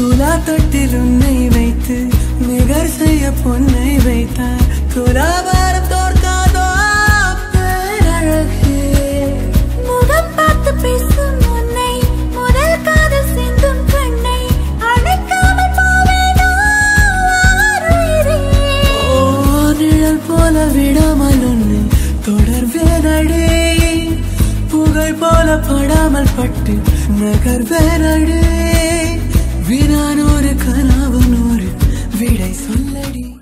துலா தொட்டில் உன்னை வைத்து நிகர் செய்ய பொன்னை வைத்தார் துலாபாரம் தோற்காதோ பேரழகே முகம் பார்த்து பேசும் உன்னை முதல் காதல் சிந்தும் கண்ணை அழைக்காமல் போவேனோ ஆருயிரே. ஓ நிழல் போல விடாமல் உன்னை தொடர்வேனடே புகழ் போல படாமல் பட்டு நகர்வேனடே வினா நூறு கனவு நூறு விடை சொல்லடி